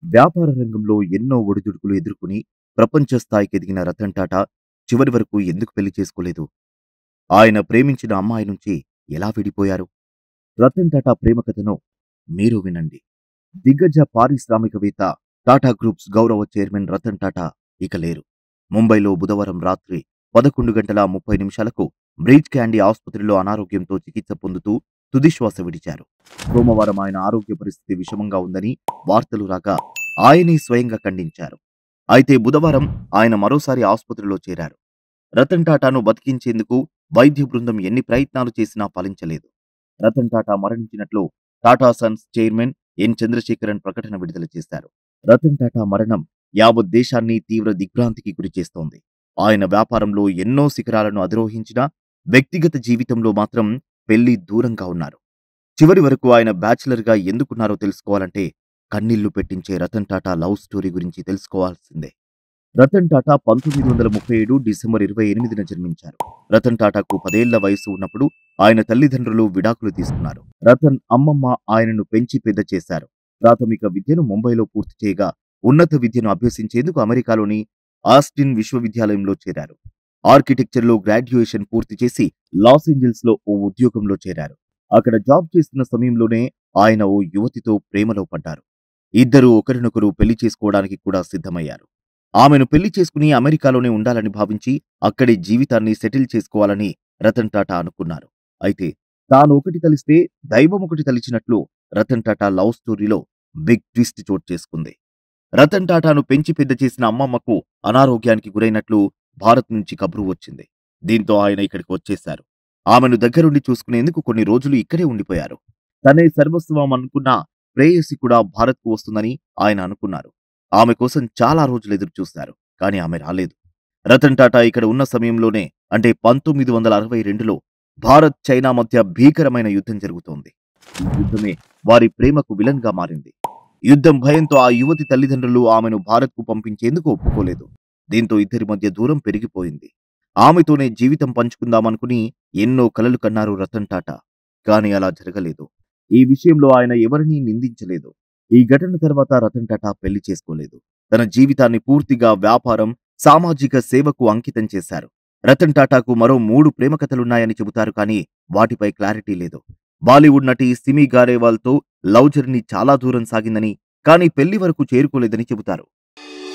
వ్యాపార రంగంలో ఎన్నో ఒడిదుడుకులు ఎదుర్కొని ప్రపంచ స్థాయికి ఎదిగిన రతన్ టాటా చివరి వరకు ఎందుకు పెళ్లి చేసుకోలేదు ఆయన ప్రేమించిన అమ్మాయి నుంచి ఎలా విడిపోయారు రతన్ టాటా ప్రేమ కథను మీరు వినండి దిగ్గజ పారిశ్రామికవేత్త టాటా గ్రూప్స్ గౌరవ చైర్మన్ రతన్ టాటా ఇక లేరు ముంబైలో బుధవారం రాత్రి పదకొండు గంటల ముప్పై నిమిషాలకు బ్రీచ్ క్యాండీ ఆసుపత్రిలో అనారోగ్యంతో చికిత్స పొందుతూ తుదిశ్వాస విడిచారు సోమవారం ఆయన ఆరోగ్య పరిస్థితి విషమంగా ఉందని వార్తలు రాగా ఆయనే స్వయంగా ఖండించారు అయితే బుధవారం ఆయన మరోసారి ఆసుపత్రిలో చేరారు రతన్ టాటాను బతికించేందుకు వైద్య బృందం ఎన్ని ప్రయత్నాలు చేసినా ఫలించలేదు రతన్ టాటా మరణించినట్లు Tata sons chairman N Chandrasekaran ప్రకటన విడుదల చేశారు రతన్ టాటా మరణం యావత్ దేశాన్ని తీవ్ర దిగ్భ్రాంతికి గురిచేస్తోంది ఆయన వ్యాపారంలో ఎన్నో శిఖరాలను అధిరోహించినా వ్యక్తిగత జీవితంలో మాత్రం పెళ్లి దూరంగా ఉన్నారు చివరి వరకు ఆయన బ్యాచిలర్ గా ఎందుకున్నారో తెలుసుకోవాలంటే కన్నీళ్లు పెట్టించే రతన్ టాటా లవ్ స్టోరీ గురించి తెలుసుకోవాల్సిందే రతన్ టాటా పంతొమ్మిది వందల ముప్పై ఏడు డిసెంబర్ ఇరవై ఎనిమిదిన జన్మించారు రతన్ టాటాకు పదేళ్ల వయసు ఉన్నప్పుడు ఆయన తల్లిదండ్రులు విడాకులు తీసుకున్నారు రతన్ అమ్మమ్మ ఆయనను పెంచి పెద్ద చేశారు ప్రాథమిక విద్యను ముంబైలో పూర్తి చేయగా ఉన్నత విద్యను అభ్యసించేందుకు అమెరికాలోని ఆస్టిన్ విశ్వవిద్యాలయంలో చేరారు ఆర్కిటెక్చర్లో గ్రాడ్యుయేషన్ పూర్తి చేసి లాస్ ఏంజల్స్ లో ఓ ఉద్యోగంలో చేరారు అక్కడ జాబ్ చేస్తున్న సమయంలోనే ఆయన ఓ యువతితో ప్రేమలో పడ్డారు ఇద్దరూ ఒకరినొకరు పెళ్లి చేసుకోవడానికి కూడా సిద్ధమయ్యారు ఆమెను పెళ్లి చేసుకుని అమెరికాలోనే ఉండాలని భావించి అక్కడే జీవితాన్ని సెటిల్ చేసుకోవాలని రతన్ టాటా అనుకున్నారు అయితే తాను ఒకటి తలిస్తే దైవం ఒకటి తలిచినట్లు రతన్ టాటా లవ్ స్టోరీలో బిగ్ ట్విస్ట్ చోటు చేసుకుంది రతన్ టాటాను పెంచి పెద్ద చేసిన అమ్మమ్మకు అనారోగ్యానికి గురైనట్లు భారత్ నుంచి కబురు వచ్చింది దీంతో ఆయన ఇక్కడికి వచ్చేశారు ఆమెను దగ్గరుండి చూసుకునేందుకు కొన్ని రోజులు ఇక్కడే ఉండిపోయారు తనే సర్వస్వం అనుకున్న ప్రేయసి కూడా భారత్కు వస్తుందని ఆయన అనుకున్నారు ఆమె కోసం చాలా రోజులు ఎదురు చూశారు కానీ ఆమె రాలేదు రతన్ టాటా ఇక్కడ ఉన్న సమయంలోనే అంటే పంతొమ్మిది వందల అరవై రెండులో భారత్ చైనా మధ్య భీకరమైన యుద్ధం జరుగుతోంది ఈ యుద్ధమే వారి ప్రేమకు విలన్గా మారింది యుద్ధం భయంతో ఆ యువతి తల్లిదండ్రులు ఆమెను భారత్కు పంపించేందుకు ఒప్పుకోలేదు దీంతో ఇద్దరి మధ్య దూరం పెరిగిపోయింది ఆమెతోనే జీవితం పంచుకుందామనుకుని ఎన్నో కలలు కన్నారు రతన్ టాటా కానీ అలా జరగలేదు ఈ విషయంలో ఆయన ఎవరినీ నిందించలేదు ఈ ఘటన తర్వాత రతన్ టాటా పెళ్లి చేసుకోలేదు తన జీవితాన్ని పూర్తిగా వ్యాపారం సామాజిక సేవకు అంకితం చేశారు రతన్ టాటాకు మరో మూడు ప్రేమ కథలున్నాయని చెబుతారు కానీ వాటిపై క్లారిటీ లేదు బాలీవుడ్ నటి సిమి గారేవాల్తో లవ్ జర్నీ చాలా దూరం సాగిందని కానీ పెళ్లి వరకు చేరుకోలేదని చెబుతారు